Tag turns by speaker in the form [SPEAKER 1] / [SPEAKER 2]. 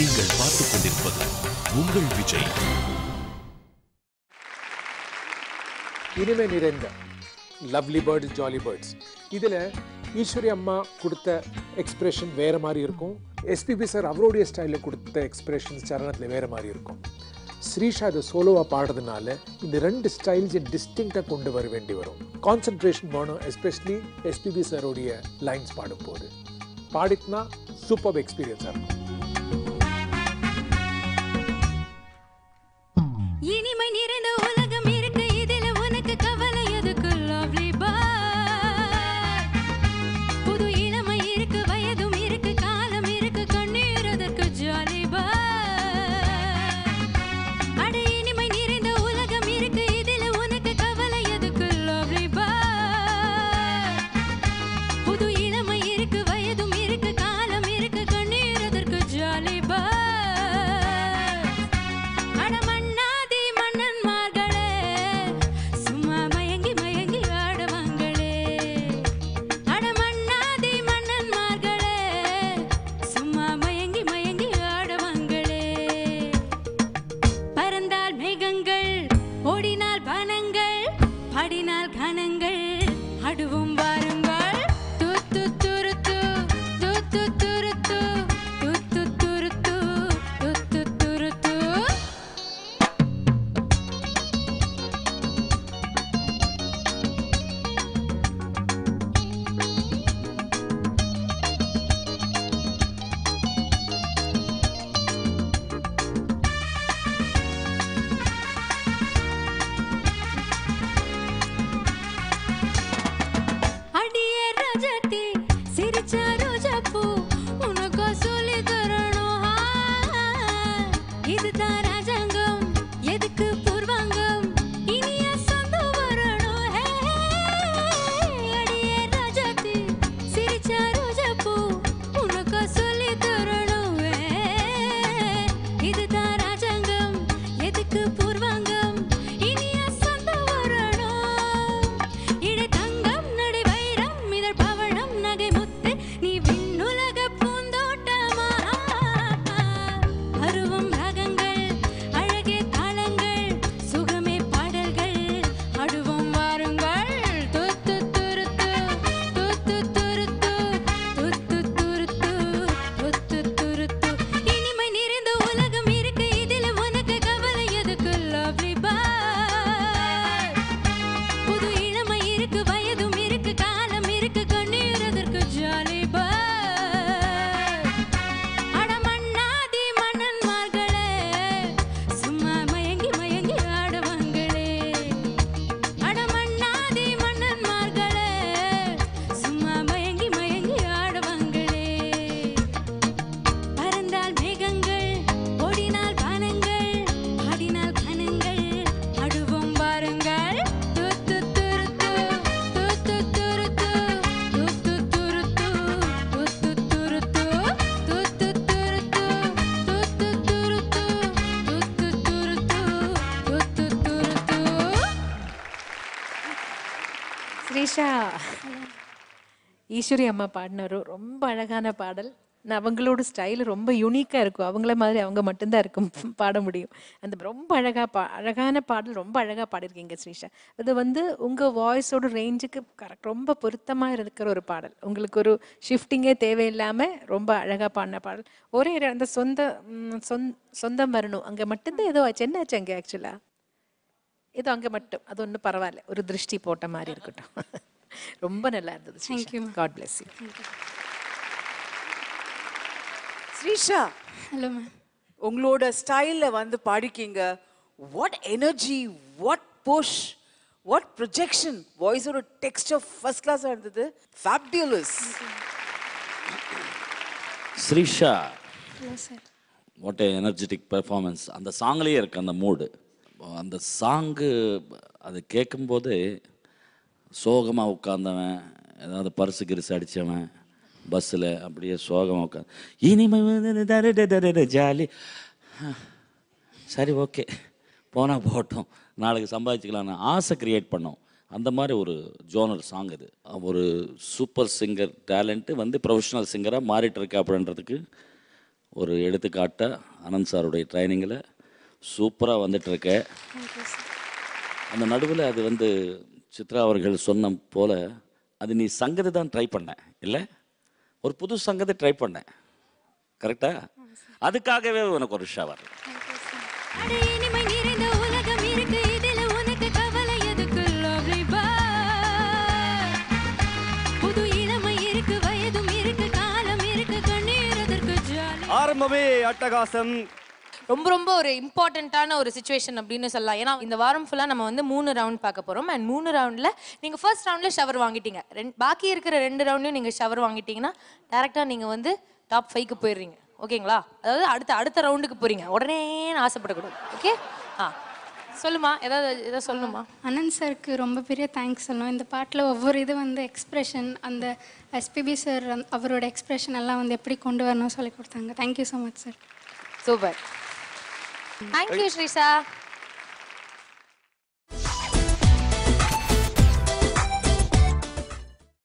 [SPEAKER 1] நீங்கள் பார்த்துக் கொண்டிருப்பது உங்கள் விஜய்
[SPEAKER 2] இனிமை நிறைந்த லவ்லி பேர்ட்ஸ் ஜாலி பேர்ட்ஸ் இதில் ஈஸ்வரி அம்மா கொடுத்த எக்ஸ்பிரஷன் வேறு மாதிரி இருக்கும் எஸ்பிபி சார் அவருடைய ஸ்டைலில் கொடுத்த எக்ஸ்பிரஷன்ஸ் சரணத்தில் வேறு மாதிரி இருக்கும் ஸ்ரீஷா இதை சோலோவாக பாடுறதுனால இந்த ரெண்டு ஸ்டைல்ஸை டிஸ்டிங்காக கொண்டு வர வேண்டி வரும் கான்சன்ட்ரேஷன் வேணும் எஸ்பெஷலி எஸ்பிபி சாரோடைய லைன்ஸ் பாடும்போது பாடிட்டுனா சூப்பர் எக்ஸ்பீரியன்ஸாக இருக்கும்
[SPEAKER 3] இனிமை நிறைந்த உலகம் இருக்கு இதில உனக்கு கவலை எதுக்கு lovely bird? புது இளமை இருக்கு வயதும் இருக்கு காலம் இருக்கு கண்ணீர் அதற்கு jolly bird. அட இனிமை நிறைந்த உலகம் இருக்கு இதில உனக்கு கவலை எதுக்கு lovely bird? புது இளமை இருக்கு வயதும் இருக்கு காலம் இருக்கு கண்ணீர் அதற்கு jolly bird. அட மன்னாதி மன்னன்மார்களே சும்மா மயங்கி மயங்கி ஆடுவாங்களே அட மன்னாதி மன்னன்மார்களே சும்மா மயங்கி மயங்கி ஆடுவாங்களே பறந்தால் மேகங்கள் ஓடினால் வனங்கள் பாடினால் கணங்கள் அடுவும் வாருங்கள் தூத்து துருத்து தூத்து துருத்து தூத்து துருத்து தூத்து துருத்து அடியே ராஜாத்தி சிரிச்ச ரோஜா பூ உனக்கு சொல்லி தரணும் ஆ, இதுதான் ராஜாங்கம் எதுக்கு பூர்வாங்கம் இனிய சொந்தம் வரணும் ஹே, அடியே ராஜாத்தி சிரிச்ச ரோஜா பூ உனக்கு சொல்லி தரணும் ஹே, இதுதான் ராஜாங்கம் எதுக்கு பூர்வாங்கம் இனிய சொந்தம் வரணும் இடை தங்கம் நடை வைரம் இதழ் பவழம் நகை முத்து நீ விண்ணுலக பூந்தோட்டமா அருவம் ரகங்கள் அழகே தாளங்கள் சுகமே பாடல்கள் அடுவோம் வாருங்கள் தூத்து துருத்து தூத்து துருத்து தூத்து துருத்து தூத்து துருத்து இனிமை நிறைந்த உலகம் இருக்கு இதில் உனக்கு கவலை எதுக்கு lovely bird புது இளமை இருக்கு வயதும் இருக்கு காலம் இருக்கு கண்ணீர் அதற்கு ஜாலி அட மண்ணாதி மன்னன்மார்களே சும்மா மயங்கி மயங்கி ஆடுவாங்களே அட மண்ணாதி மன்னன்மார்களே சும்மா மயங்கி மயங்கி ஆடுவாங்களே பறந்தால் மேகங்கள் ஓடினால் வானங்கள் பாடினால் கணங்கள் அடுவோம் வாருங்கள் தூத்து துருத்து தூத்து துருத்து தூத்து துருத்து தூத்து துருத்து தூத்து துருத்து தூத்து துருத்து தூத்து துருத்து தூத்து துருத்து
[SPEAKER 4] ஸ்ரீஷா ஈஸ்வரி அம்மா பாடினாரு ரொம்ப அழகான பாடல் நான் அவங்களோட ஸ்டைல் ரொம்ப யூனிக்காக இருக்கும் அவங்கள மாதிரி அவங்க மட்டும்தான் இருக்கும் பாட முடியும் அந்த ரொம்ப அழகாக பா அழகான பாடல் ரொம்ப அழகாக பாடிருக்கீங்க ஸ்ரீஷா இது வந்து உங்கள் வாய்ஸோட ரேஞ்சுக்கு கரெக்ட் ரொம்ப பொருத்தமாக இருக்கிற ஒரு பாடல் உங்களுக்கு ஒரு ஷிஃப்டிங்கே தேவையில்லாமல் ரொம்ப அழகாக பாடின பாடல் ஒரே ஒரு அந்த சொந்த ம், சொந் சொந்தம் வரணும் அங்கே மட்டும்தான் ஏதோ ஆச்சு என்ன ஆச்சு அங்கே ஆக்சுவலாக இது அங்கே மட்டும் அது ஒன்றும் பரவாயில்ல ஒரு திருஷ்டி போட்ட மாதிரி இருக்கட்டும் ரொம்ப நல்லா இருந்தது
[SPEAKER 3] Thank you, ma'am.
[SPEAKER 4] God bless you
[SPEAKER 5] Srisha
[SPEAKER 3] hello ma'am
[SPEAKER 5] உங்களோட ஸ்டைல்ல வந்து பாடிக்கீங்க what energy what push what projection வாய்ஸோட டெக்ஸ்டர் ஃபர்ஸ்ட் கிளாஸாக இருந்தது fabulous
[SPEAKER 6] Srisha
[SPEAKER 3] hello sir
[SPEAKER 6] what energetic performance அந்த சாங்லேயே இருக்கு அந்த மூடு அந்த சாங்கு அது கேட்கும்போது சோகமாக உட்காந்தவன் ஏதாவது பரிசு கிரிசு அடித்தவன் பஸ்ஸில் அப்படியே சோகமாக உட்காந்து இனிமே ஜாலி சரி ஓகே போனால் போகட்டும் நாளைக்கு சம்பாதிச்சுக்கலாம்னு ஆசை கிரியேட் பண்ணோம் அந்த மாதிரி ஒரு ஜோனர் சாங் இது ஒரு சூப்பர் சிங்கர் டேலண்ட்டு வந்து ப்ரொஃபஷனல் சிங்கராக மாறிட்டு இருக்கா அப்படின்றதுக்கு ஒரு எடுத்துக்காட்ட அனந்த் சாருடைய ட்ரைனிங்கில் சூப்பராக வந்துட்டுருக்க அந்த நடுவில் அது வந்து சித்ரா அவர்கள் சொன்ன போல அது நீ சங்கதி தான் ட்ரை பண்ண இல்லை ஒரு புது சங்கதி ட்ரை பண்ண கரெக்டா அதுக்காகவே உனக்கு ஒரு ஷவர்
[SPEAKER 3] அட இனிமை நிறைந்த உலகம் இருக்கு இதுல உனக்கு கவலை எதுக்கு lovely bird? புது இளமை இருக்கு வயதும் இருக்கு காலம் இருக்கு கண்ணீர் அதற்கு ஜாலி
[SPEAKER 7] ஆரம்பமே அட்டகாசம்
[SPEAKER 8] ரொம்ப ரொம்ப ஒரு இம்பார்ட்டண்ட்டான ஒரு சுச்சுவேஷன் அப்படின்னு சொல்லலாம் ஏன்னா இந்த வாரம் ஃபுல்லாக நம்ம வந்து மூணு ரவுண்ட் பார்க்க போகிறோம் அண்ட் மூணு ரவுண்டில் நீங்கள் ஃபர்ஸ்ட் ரவுண்டில் ஷவர் வாங்கிட்டீங்க ரெண்டு பாக்கி இருக்கிற ரெண்டு ரவுண்டையும் நீங்கள் ஷவர் வாங்கிட்டீங்கன்னா டேரெக்டாக நீங்கள் வந்து டாப் ஃபைவ்க்கு போயிடுறீங்க ஓகேங்களா அதாவது அடுத்த அடுத்த ரவுண்டுக்கு போகிறீங்க உடனே ஆசைப்படக்கூடாது ஓகே ஆ சொல்லுமா ஏதாவது ஏதாவது சொல்லணுமா
[SPEAKER 9] அனந்த் சாருக்கு ரொம்ப பெரிய தேங்க்ஸ் சொல்லணும் இந்த பாட்டில் ஒவ்வொரு இது வந்து எக்ஸ்பிரஷன் அந்த எஸ்பிபி சார் அவரோட எக்ஸ்பிரஷன் எல்லாம் வந்து எப்படி கொண்டு வரணும் சொல்லி கொடுத்தாங்க thank you so much sir
[SPEAKER 8] super thank you Srisha